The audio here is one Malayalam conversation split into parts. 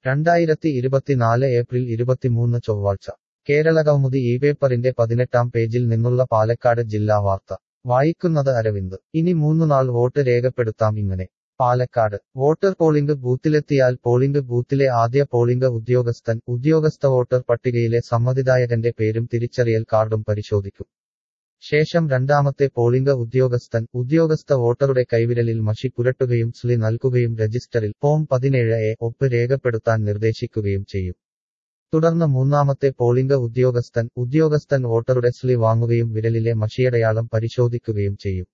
രണ്ടായിരത്തി ഇരുപത്തിനാല് ഏപ്രിൽ ഇരുപത്തിമൂന്ന് ചൊവ്വാഴ്ച കേരള കൗമുദി ഈ പേപ്പറിന്റെ പതിനെട്ടാം പേജിൽ നിന്നുള്ള പാലക്കാട് ജില്ലാ വാർത്ത വായിക്കുന്നത് അരവിന്ദ് ഇനി മൂന്നുനാൾ വോട്ട് രേഖപ്പെടുത്താം ഇങ്ങനെ പാലക്കാട് വോട്ടർ പോളിംഗ് ബൂത്തിലെത്തിയാൽ പോളിംഗ് ബൂത്തിലെ ആദ്യ പോളിംഗ് ഉദ്യോഗസ്ഥൻ ഉദ്യോഗസ്ഥ വോട്ടർ പട്ടികയിലെ സമ്മതിദായകന്റെ പേരും തിരിച്ചറിയൽ കാർഡും പരിശോധിക്കും ശേഷം രണ്ടാമത്തെ പോളിംഗ് ഉദ്യോഗസ്ഥൻ ഉദ്യോഗസ്ഥ വോട്ടറുടെ കൈവിരലിൽ മഷി പുരട്ടുകയും സ്ലി നൽകുകയും രജിസ്റ്ററിൽ ഫോം പതിനേഴ് എ ഒപ്പ് രേഖപ്പെടുത്താൻ നിർദ്ദേശിക്കുകയും ചെയ്യും തുടർന്ന് മൂന്നാമത്തെ പോളിംഗ് ഉദ്യോഗസ്ഥൻ ഉദ്യോഗസ്ഥൻ വോട്ടറുടെ സ്ലി വാങ്ങുകയും വിരലിലെ മഷിയടയാളം പരിശോധിക്കുകയും ചെയ്യും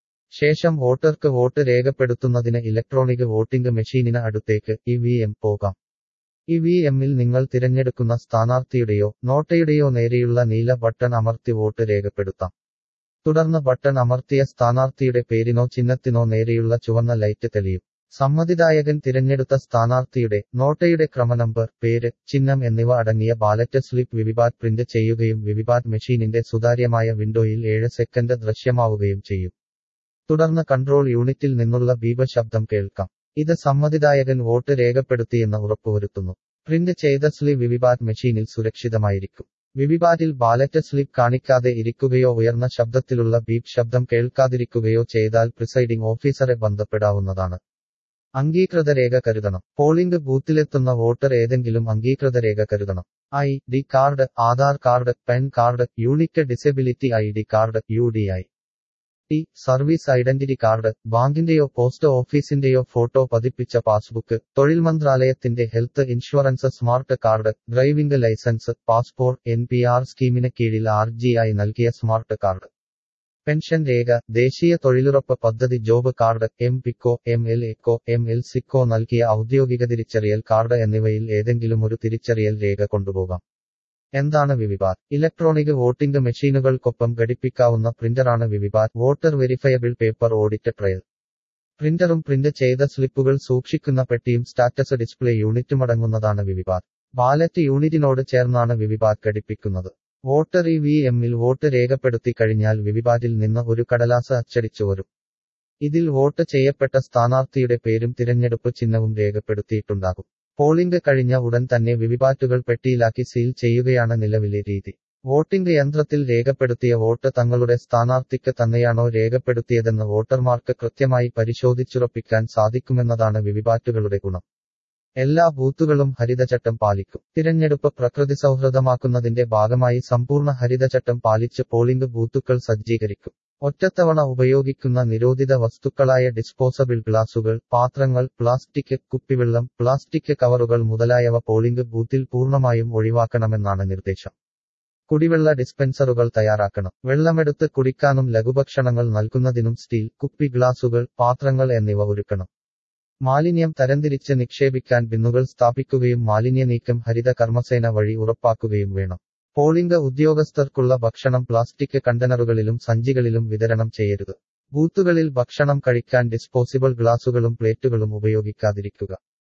ശേഷം വോട്ടർക്ക് വോട്ട് രേഖപ്പെടുത്തുന്നതിന് ഇലക്ട്രോണിക് വോട്ടിംഗ് മെഷീനിന് അടുത്തേക്ക് ഇ വി എം പോകാം ഇ വി എമ്മിൽ നിങ്ങൾ തിരഞ്ഞെടുക്കുന്ന സ്ഥാനാർത്ഥിയുടെയോ നോട്ടയുടെയോ നേരെയുള്ള നീല ബട്ടൺ അമർത്തി വോട്ട് രേഖപ്പെടുത്താം തുടർന്ന് ബട്ടൺ അമർത്തിയ സ്ഥാനാർത്ഥിയുടെ പേരിനോ ചിഹ്നത്തിനോ നേരെയുള്ള ചുവന്ന ലൈറ്റ് തെളിയും സമ്മതിദായകൻ തിരഞ്ഞെടുത്ത സ്ഥാനാർത്ഥിയുടെ നോട്ടയുടെ ക്രമനമ്പർ പേര് ചിഹ്നം എന്നിവ അടങ്ങിയ ബാലറ്റ് സ്ലിപ്പ് വിവിപാറ്റ് പ്രിന്റ് ചെയ്യുകയും വിവിപാറ്റ് മെഷീനിന്റെ സുതാര്യമായ വിൻഡോയിൽ ഏഴ് സെക്കൻഡ് ദൃശ്യമാവുകയും ചെയ്യും തുടർന്ന് കൺട്രോൾ യൂണിറ്റിൽ നിന്നുള്ള ബീപ ശബ്ദം കേൾക്കാം ഇത് സമ്മതിദായകൻ വോട്ട് രേഖപ്പെടുത്തിയെന്ന് ഉറപ്പുവരുത്തുന്നു പ്രിന്റ് ചെയ്ത സ്ലിപ്പ് വിവിപാറ്റ് മെഷീനിൽ സുരക്ഷിതമായിരിക്കും വിവിപാറ്റിൽ ബാലറ്റ് സ്ലിപ്പ് കാണിക്കാതെ ഇരിക്കുകയോ ഉയർന്ന ശബ്ദത്തിലുള്ള ബീപ് ശബ്ദം കേൾക്കാതിരിക്കുകയോ ചെയ്താൽ പ്രിസൈഡിംഗ് ഓഫീസറെ ബന്ധപ്പെടാവുന്നതാണ് അംഗീകൃത രേഖ കരുതണം പോളിംഗ് ബൂത്തിലെത്തുന്ന വോട്ടർ ഏതെങ്കിലും അംഗീകൃത രേഖ കരുതണം I D card Aadhaar card PAN card unique disability I D card U D I T service identity card ബാങ്കിന്റെയോ പോസ്റ്റ് ഓഫീസിന്റെയോ ഫോട്ടോ പതിപ്പിച്ച പാസ്ബുക്ക് തൊഴിൽ മന്ത്രാലയത്തിന്റെ health insurance smart card driving licence passport N P R സ്കീമിന് കീഴിൽ ആർ ജി ഐ നൽകിയ സ്മാർട്ട് കാർഡ് പെൻഷൻ രേഖ ദേശീയ തൊഴിലുറപ്പ് പദ്ധതി ജോബ് കാർഡ് എം പിക്കോ എം എൽ എക്കോ എം എൽ സിക്കോ നൽകിയ ഔദ്യോഗിക തിരിച്ചറിയൽ കാർഡ് എന്നിവയിൽ ഏതെങ്കിലും ഒരു തിരിച്ചറിയൽ രേഖ കൊണ്ടുപോകാം എന്താണ് വിവിപാറ്റ് ഇലക്ട്രോണിക് വോട്ടിംഗ് മെഷീനുകൾക്കൊപ്പം ഘടിപ്പിക്കാവുന്ന പ്രിന്ററാണ് VVPAT voter verifiable paper audit trail പ്രിന്ററും പ്രിന്റ് ചെയ്ത സ്ലിപ്പുകൾ സൂക്ഷിക്കുന്ന പെട്ടിയും സ്റ്റാറ്റസ് ഡിസ്പ്ലേ യൂണിറ്റും അടങ്ങുന്നതാണ് വിവിപാറ്റ് ബാലറ്റ് യൂണിറ്റിനോട് ചേർന്നാണ് വിവിപാറ്റ് ഘടിപ്പിക്കുന്നത് വോട്ടർ ഇ വി എമ്മിൽ വോട്ട് രേഖപ്പെടുത്തി കഴിഞ്ഞാൽ വിവിപാറ്റിൽ നിന്ന് ഒരു കടലാസ് അച്ചടിച്ചു വരും ഇതിൽ വോട്ട് ചെയ്യപ്പെട്ട സ്ഥാനാർത്ഥിയുടെ പേരും തിരഞ്ഞെടുപ്പ് ചിഹ്നവും രേഖപ്പെടുത്തിയിട്ടുണ്ടാകും പോളിംഗ് കഴിഞ്ഞ ഉടൻ തന്നെ വിവിപാറ്റുകൾ പെട്ടിയിലാക്കി സീൽ ചെയ്യുകയാണ് നിലവിലെ രീതി വോട്ടിംഗ് യന്ത്രത്തിൽ രേഖപ്പെടുത്തിയ വോട്ട് തങ്ങളുടെ സ്ഥാനാർത്ഥിക്ക് തന്നെയാണോ രേഖപ്പെടുത്തിയതെന്ന് വോട്ടർമാർക്ക് കൃത്യമായി പരിശോധിച്ചുറപ്പിക്കാൻ സാധിക്കുമെന്നതാണ് വിവിപാറ്റുകളുടെ ഗുണം എല്ലാ ബൂത്തുകളും ഹരിതചട്ടം പാലിക്കും തിരഞ്ഞെടുപ്പ് പ്രകൃതി സൗഹൃദമാക്കുന്നതിന്റെ ഭാഗമായി സമ്പൂർണ്ണ ഹരിതചട്ടം പാലിച്ച് പോളിംഗ് ബൂത്തുകൾ സജ്ജീകരിക്കും ഒറ്റത്തവണ ഉപയോഗിക്കുന്ന നിരോധിത വസ്തുക്കളായ ഡിസ്പോസബിൾ ഗ്ലാസുകൾ പാത്രങ്ങൾ പ്ലാസ്റ്റിക് കുപ്പിവെള്ളം പ്ലാസ്റ്റിക് കവറുകൾ മുതലായവ പോളിംഗ് ബൂത്തിൽ പൂർണ്ണമായും ഒഴിവാക്കണമെന്നാണ് നിർദ്ദേശം കുടിവെള്ള ഡിസ്പെൻസറുകൾ തയ്യാറാക്കണം വെള്ളമെടുത്ത് കുടിക്കാനും ലഘുഭക്ഷണങ്ങൾ നൽകുന്നതിനും സ്റ്റീൽ കുപ്പി ഗ്ലാസുകൾ പാത്രങ്ങൾ എന്നിവ ഒരുക്കണം മാലിന്യം തരംതിരിച്ച് നിക്ഷേപിക്കാൻ ബിന്നുകൾ സ്ഥാപിക്കുകയും മാലിന്യ നീക്കം ഹരിത കർമ്മസേന വഴി ഉറപ്പാക്കുകയും വേണം പോളിംഗ് ഉദ്യോഗസ്ഥർക്കുള്ള ഭക്ഷണം പ്ലാസ്റ്റിക് കണ്ടനറുകളിലും സഞ്ചികളിലും വിതരണം ചെയ്യരുത് ബൂത്തുകളിൽ ഭക്ഷണം കഴിക്കാൻ ഡിസ്പോസിബിൾ ഗ്ലാസുകളും പ്ലേറ്റുകളും ഉപയോഗിക്കാതിരിക്കുക